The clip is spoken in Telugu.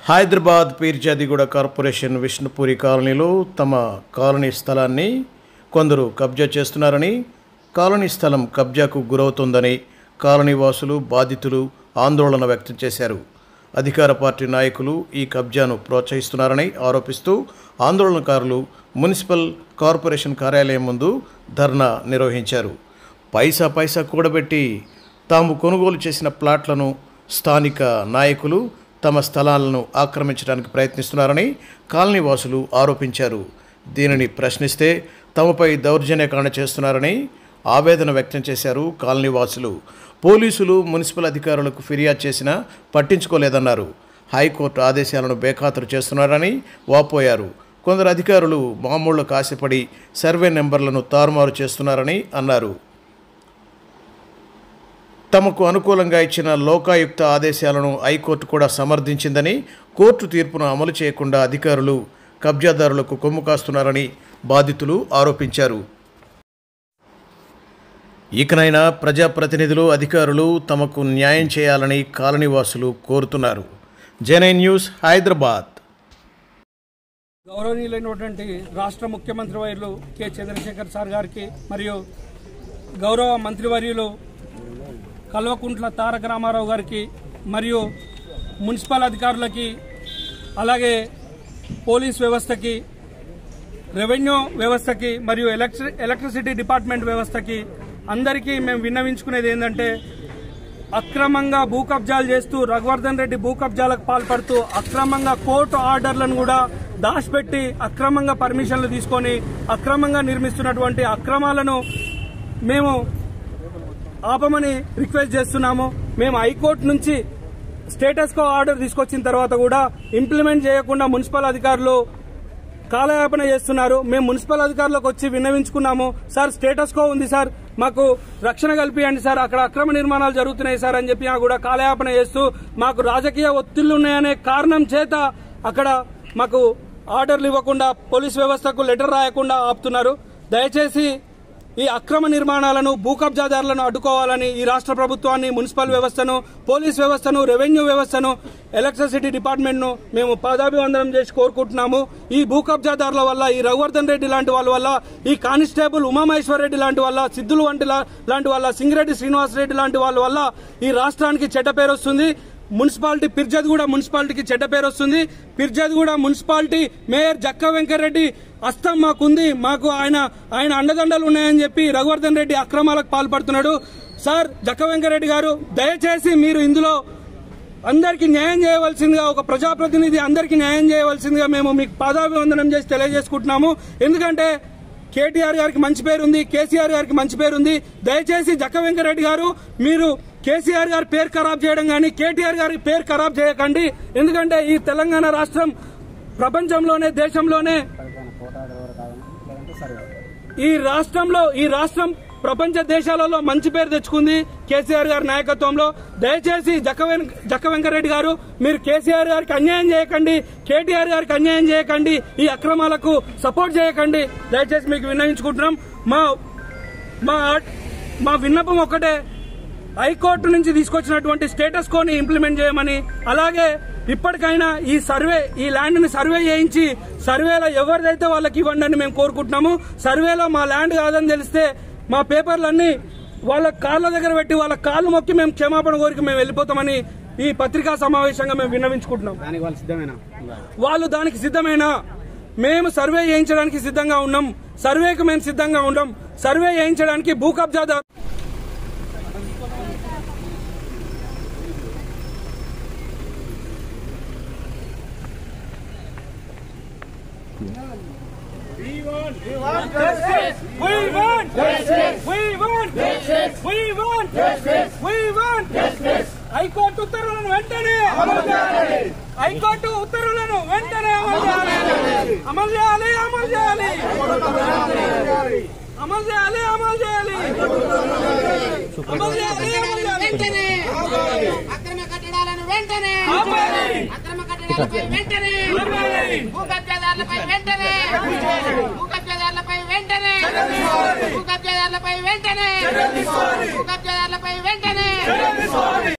హైదరాబాద్ పీర్జాదిగూడ కార్పొరేషన్ విష్ణుపూరి కాలనీలో తమ కాలనీ స్థలాన్ని కొందరు కబ్జా చేస్తున్నారని కాలనీ స్థలం కబ్జాకు గురవుతోందని కాలనీ వాసులు బాధితులు ఆందోళన వ్యక్తం చేశారు అధికార పార్టీ నాయకులు ఈ కబ్జాను ప్రోత్సహిస్తున్నారని ఆరోపిస్తూ ఆందోళనకారులు మున్సిపల్ కార్పొరేషన్ కార్యాలయం ముందు ధర్నా నిర్వహించారు పైసా పైసా కూడబెట్టి తాము కొనుగోలు చేసిన ప్లాట్లను స్థానిక నాయకులు తమ స్థలాలను ఆక్రమించడానికి ప్రయత్నిస్తున్నారని కాలనీ వాసులు ఆరోపించారు దీనిని ప్రశ్నిస్తే తమపై దౌర్జన్యకాండ చేస్తున్నారని ఆవేదన వ్యక్తం చేశారు కాలనీ వాసులు పోలీసులు మున్సిపల్ అధికారులకు ఫిర్యాదు చేసినా పట్టించుకోలేదన్నారు హైకోర్టు ఆదేశాలను బేఖాతరు చేస్తున్నారని వాపోయారు కొందరు అధికారులు మామూళ్లకు ఆశపడి సర్వే నెంబర్లను తారుమారు చేస్తున్నారని అన్నారు తమకు అనుకూలంగా ఇచ్చిన లోకాయుక్త ఆదేశాలను హైకోర్టు కూడా సమర్థించిందని కోర్టు తీర్పును అమలు చేయకుండా అధికారులు కబ్జాదారులకు కొమ్ము కాస్తున్నారని బాధితులు ఆరోపించారు ఇకనైనా ప్రజాప్రతినిధులు అధికారులు తమకు న్యాయం చేయాలని కాలనీవాసులు కోరుతున్నారు జెనై న్యూస్ హైదరాబాద్ గౌరవనీయులైనటువంటి రాష్ట్ర ముఖ్యమంత్రి వర్యులు కె చంద్రశేఖర్ సార్ గారికి మరియు గౌరవ మంత్రివర్యులు కల్వకుంట్ల తారక రామారావు గారికి మరియు మున్సిపల్ అధికారులకి అలాగే పోలీస్ వ్యవస్థకి రెవెన్యూ వ్యవస్థకి మరియు ఎలక్ట్రి ఎలక్ట్రిసిటీ డిపార్ట్మెంట్ వ్యవస్థకి అందరికీ మేము విన్నవించుకునేది ఏంటంటే అక్రమంగా భూ కబ్జాలు చేస్తూ రఘువర్ధన్ రెడ్డి భూ కబ్జాలకు పాల్పడుతూ అక్రమంగా కోర్టు ఆర్డర్లను కూడా దాచిపెట్టి అక్రమంగా పర్మిషన్లు తీసుకొని అక్రమంగా నిర్మిస్తున్నటువంటి అక్రమాలను మేము ఆపమని రిక్వెస్ట్ చేస్తున్నాము మేము హైకోర్టు నుంచి స్టేటస్ కో ఆర్డర్ తీసుకొచ్చిన తర్వాత కూడా ఇంప్లిమెంట్ చేయకుండా మున్సిపల్ అధికారులు కాలయాపన చేస్తున్నారు మేము మున్సిపల్ అధికారులకు వచ్చి విన్నవించుకున్నాము సార్ స్టేటస్ కో ఉంది సార్ మాకు రక్షణ కల్పియండి సార్ అక్కడ అక్రమ నిర్మాణాలు జరుగుతున్నాయి సార్ అని చెప్పి కూడా కాలయాపన చేస్తూ మాకు రాజకీయ ఒత్తిళ్లు ఉన్నాయనే కారణం చేత అక్కడ మాకు ఆర్డర్లు ఇవ్వకుండా పోలీస్ వ్యవస్థకు లెటర్ రాయకుండా ఆపుతున్నారు దయచేసి ఈ అక్రమ నిర్మాణాలను భూ కబ్జాదారులను అడ్డుకోవాలని ఈ రాష్ట్ర ప్రభుత్వాన్ని మున్సిపల్ వ్యవస్థను పోలీస్ వ్యవస్థను రెవెన్యూ వ్యవస్థను ఎలక్ట్రిసిటీ డిపార్ట్మెంట్ను మేము పాదాభివందనం చేసి కోరుకుంటున్నాము ఈ భూ కబ్జాదారుల వల్ల ఈ రఘువర్ధన్ రెడ్డి లాంటి వాళ్ళ వల్ల ఈ కానిస్టేబుల్ ఉమామహేశ్వర్ రెడ్డి లాంటి వల్ల సిద్ధులు వంటి లా- లాంటి వాళ్ళ సింగిరెడ్డి శ్రీనివాస్ రెడ్డి లాంటి వాళ్ళ వల్ల ఈ రాష్ట్రానికి చెడ్డ పేరు వస్తుంది మున్సిపాలిటీ పిర్జద్గూడ మున్సిపాలిటీకి చెడ్డ పేరు వస్తుంది పిర్జద్గూడ మున్సిపాలిటీ మేయర్ జక్క వెంకరెడ్డి అస్తం మాకుంది మాకు ఆయన ఆయన అండదండలు ఉన్నాయని చెప్పి రఘువర్ధన్ రెడ్డి అక్రమాలకు పాల్పడుతున్నాడు సార్ జక్క వెంకరెడ్డి గారు దయచేసి మీరు ఇందులో అందరికీ న్యాయం చేయవలసిందిగా ఒక ప్రజాప్రతినిధి అందరికీ న్యాయం చేయవలసిందిగా మేము మీకు పాదాభివందనం చేసి తెలియజేసుకుంటున్నాము ఎందుకంటే కేటీఆర్ గారికి మంచి పేరు ఉంది కేసీఆర్ గారికి మంచి పేరు ఉంది దయచేసి జక్క వెంకరెడ్డి గారు మీరు కేసీఆర్ గారి పేరు ఖరాబ్ చేయడం కానీ కేటీఆర్ గారి పేరు ఖరాబ్ చేయకండి ఎందుకంటే ఈ తెలంగాణ రాష్ట్రం ప్రపంచంలోనే దేశంలోనే ఈ రాష్ట్రంలో ఈ రాష్ట్రం ప్రపంచ దేశాలలో మంచి పేరు తెచ్చుకుంది కేసీఆర్ గారి నాయకత్వంలో దయచేసి జక్క వెం- జక్క వెంకరెడ్డి గారు మీరు కేసీఆర్ గారికి అన్యాయం చేయకండి కేటీఆర్ గారికి అన్యాయం చేయకండి ఈ అక్రమాలకు సపోర్ట్ చేయకండి దయచేసి మీకు విన్నవించుకుంటున్నాం మా మా మా విన్నపం ఒక్కటే హైకోర్టు నుంచి తీసుకొచ్చినటువంటి స్టేటస్ కోని ఇంప్లిమెంట్ చేయమని అలాగే ఇప్పటికైనా ఈ సర్వే ఈ ల్యాండ్ ని సర్వే చేయించి సర్వేలో ఎవరిదైతే వాళ్ళకి ఇవ్వండి అని మేము కోరుకుంటున్నాము సర్వేలో మా ల్యాండ్ కాదని తెలిస్తే మా పేపర్లన్నీ వాళ్ళ కాళ్ళ దగ్గర పెట్టి వాళ్ళ కాళ్ళు మొక్కి మేము క్షమాపణ కోరిక మేము వెళ్ళిపోతామని ఈ పత్రికా సమావేశంగా మేము విన్నవించుకుంటున్నాం దానికి వాళ్ళు సిద్ధమేనా వాళ్ళు దానికి సిద్ధమేనా మేము సర్వే చేయించడానికి సిద్ధంగా ఉన్నాం సర్వేకి మేము సిద్ధంగా ఉన్నాం సర్వే చేయించడానికి భూ కబ్జాదారు We want justice. We want justice. We want justice. We want justice. We want justice. High court ఉత్తర్వులను వెంటనే అమలు చేయాలి హైకోర్టు ఉత్తర్వులను వెంటనే అమలు చేయాలి అమలు చేయాలి అమలు చేయాలి అమలు చేయాలి అమలు చేయాలి అమలు చేయాలి అమలు చేయాలి వెంటనే అక్రమ కట్టడాలను వెంటనే ఆపాలి. అక్రమ కట్టడాలపై వెంటనే ఆపాలి. భూ కబ్జాదారులపై వెంటనే భూ కబ్జాదారులపై వెంటనే భూ కబ్జాదారులపై వెంటనే భూ కబ్జాదారులపై వెంటనే